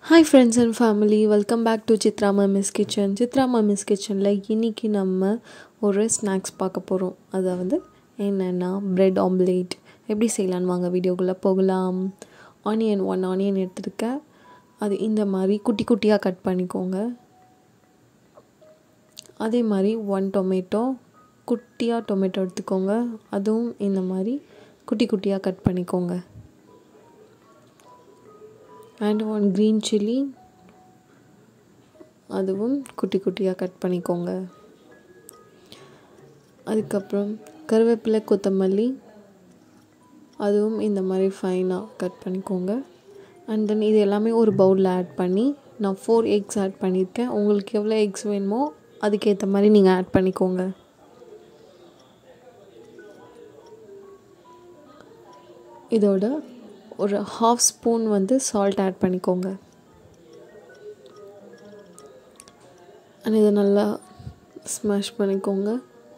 hi friends and family welcome back to Chitra miss kitchen Chitra miss கிச்சனில் இன்றைக்கி நம்ம ஒரு ஸ்நாக்ஸ் பார்க்க போகிறோம் அதாவது என்னென்னா பிரெட் ஆம்லேட் எப்படி செய்யலான்னு வாங்க வீடியோக்குள்ளே போகலாம் ஆனியன் ஒன் ஆனியன் எடுத்துருக்கேன் அது இந்த மாதிரி குட்டி குட்டியாக கட் பண்ணிக்கோங்க அதே மாதிரி ஒன் டொமேட்டோ குட்டியாக டொமேட்டோ எடுத்துக்கோங்க அதுவும் இந்த மாதிரி குட்டி குட்டியாக கட் பண்ணிக்கோங்க அண்ட் ஒன் க்ரீன் சில்லி அதுவும் குட்டி குட்டியாக கட் பண்ணிக்கோங்க அதுக்கப்புறம் கருவேப்பிலை கொத்தமல்லி அதுவும் இந்த மாதிரி ஃபைனாக கட் பண்ணிக்கோங்க அண்ட் தென் இது எல்லாமே ஒரு பவுலில் ஆட் பண்ணி நான் ஃபோர் எக்ஸ் ஆட் பண்ணியிருக்கேன் உங்களுக்கு எவ்வளோ எக்ஸ் வேணுமோ அதுக்கேற்ற மாதிரி நீங்கள் ஆட் பண்ணிக்கோங்க இதோட ஒரு ஹாஃப் ஸ்பூன் வந்து சால்ட் ஆட் பண்ணிக்கோங்க அண்ட் இதை நல்லா ஸ்மாஷ் பண்ணிக்கோங்க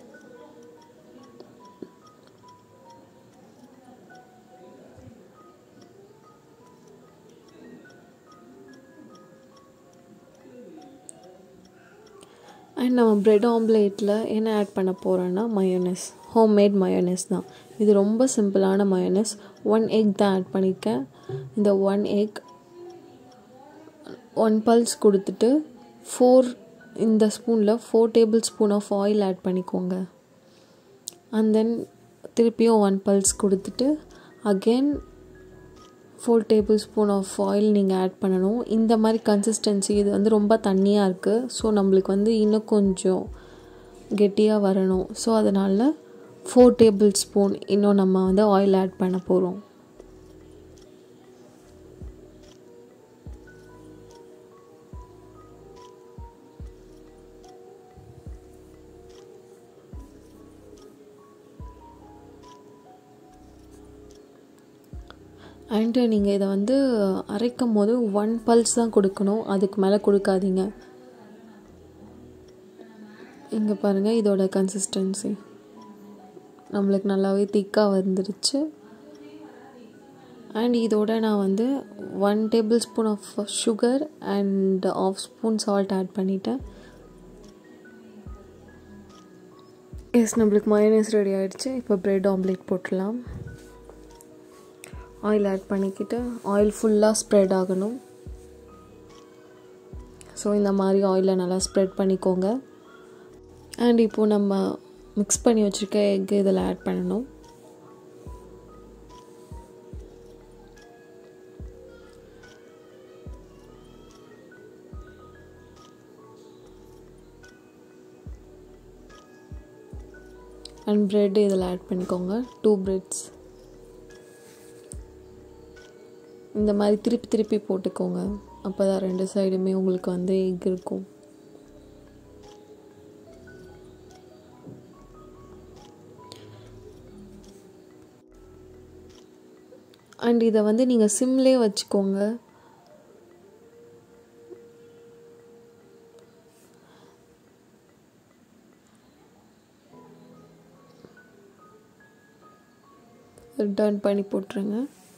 அண்ட் நம்ம ப்ரெட் ஆம்லேட்டில் என்ன ஆட் பண்ண போகிறோன்னா மயோனஸ் ஹோம்மேட் மயோனஸ் தான் இது ரொம்ப சிம்பிளான மயோனஸ் ஒன் எக் தான் ஆட் பண்ணியிருக்கேன் இந்த ஒன் எக் ஒன் பல்ஸ் கொடுத்துட்டு ஃபோர் இந்த ஸ்பூனில் four tablespoon of oil add பண்ணிக்கோங்க அண்ட் தென் திருப்பியும் ஒன் பல்ஸ் கொடுத்துட்டு again four tablespoon of oil நீங்கள் ஆட் பண்ணணும் இந்த மாதிரி கன்சிஸ்டன்சி இது வந்து ரொம்ப தண்ணியாக இருக்குது ஸோ நம்மளுக்கு வந்து இன்னும் கொஞ்சம் கெட்டியாக வரணும் ஸோ அதனால் ஃபோர் டேபிள் ஸ்பூன் இன்னும் நம்ம வந்து ஆயில் ஆட் பண்ண போகிறோம் அண்டு நீங்கள் இதை வந்து அரைக்கும் போது ஒன் பல்ஸ் தான் கொடுக்கணும் அதுக்கு மேலே கொடுக்காதீங்க இங்கே பாருங்கள் இதோட கன்சிஸ்டன்சி நம்மளுக்கு நல்லாவே திக்காக வந்துருச்சு அண்ட் இதோட நான் வந்து one tablespoon of sugar and half spoon salt add பண்ணிட்டேன் எஸ் நம்மளுக்கு மயோனைஸ் ரெடி ஆகிடுச்சு இப்போ ப்ரெட் ஆம்லேட் போட்டுடலாம் ஆயில் ஆட் பண்ணிக்கிட்டு ஆயில் ஃபுல்லாக ஸ்ப்ரெட் ஆகணும் ஸோ இந்த மாதிரி ஆயிலை நல்லா ஸ்ப்ரெட் பண்ணிக்கோங்க அண்ட் இப்போது நம்ம மிக்ஸ் பண்ணி வச்சுருக்க எக்கு இதில் ஆட் பண்ணணும் அண்ட் ப்ரெட் இதில் ஆட் பண்ணிக்கோங்க டூ ப்ரெட்ஸ் இந்த மாதிரி திருப்பி திருப்பி போட்டுக்கோங்க அப்போ தான் ரெண்டு சைடுமே உங்களுக்கு வந்து எக் இருக்கும் அண்ட் இதை வந்து நீங்கள் சிம்லே வச்சுக்கோங்க டர்ன் பண்ணி போட்டுருங்க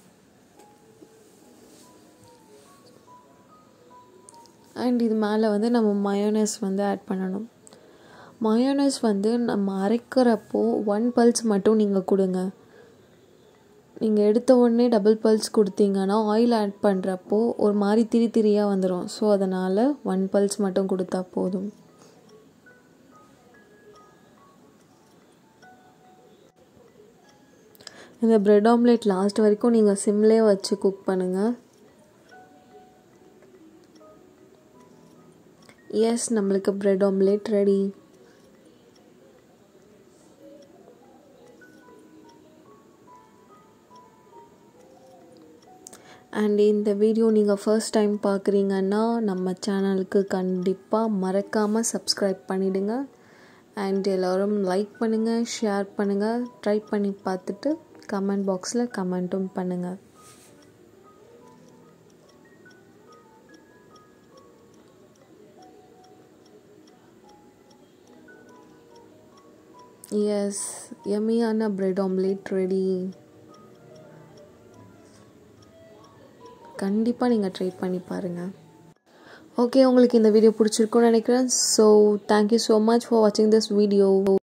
அண்ட் இது மேலே வந்து நம்ம மயோனஸ் வந்து ஆட் பண்ணணும் மயோனஸ் வந்து நம்ம அரைக்கிறப்போ ஒன் பல்ஸ் மட்டும் நீங்கள் கொடுங்க நீங்கள் எடுத்த உடனே டபுள் பல்ஸ் கொடுத்தீங்கன்னா ஆயில் ஆட் பண்ணுறப்போ ஒரு மாதிரி திரி திரியாக வந்துடும் ஸோ அதனால் ஒன் பல்ஸ் மட்டும் கொடுத்தா போதும் இந்த ப்ரெட் ஆம்லேட் லாஸ்ட் வரைக்கும் நீங்கள் சிம்லே வச்சு குக் பண்ணுங்கள் எஸ் நம்மளுக்கு ப்ரெட் ஆம்லேட் ரெடி அண்ட் இந்த வீடியோ நீங்கள் ஃபர்ஸ்ட் டைம் பார்க்குறீங்கன்னா நம்ம சேனலுக்கு கண்டிப்பாக மறக்காமல் சப்ஸ்கிரைப் பண்ணிவிடுங்க அண்ட் எல்லோரும் லைக் பண்ணுங்கள் ஷேர் பண்ணுங்கள் ட்ரை பண்ணி பார்த்துட்டு கமெண்ட் பாக்ஸில் கமெண்ட்டும் பண்ணுங்கள் எஸ் எம்மியான பிரெட் ஆம்லேட் ரெடி கண்டிப்பாக நீங்கள் ட்ரை பண்ணி பாருங்கள் ஓகே உங்களுக்கு இந்த வீடியோ பிடிச்சிருக்கும்னு நினைக்கிறேன் so thank you so much for வாட்சிங் திஸ் வீடியோ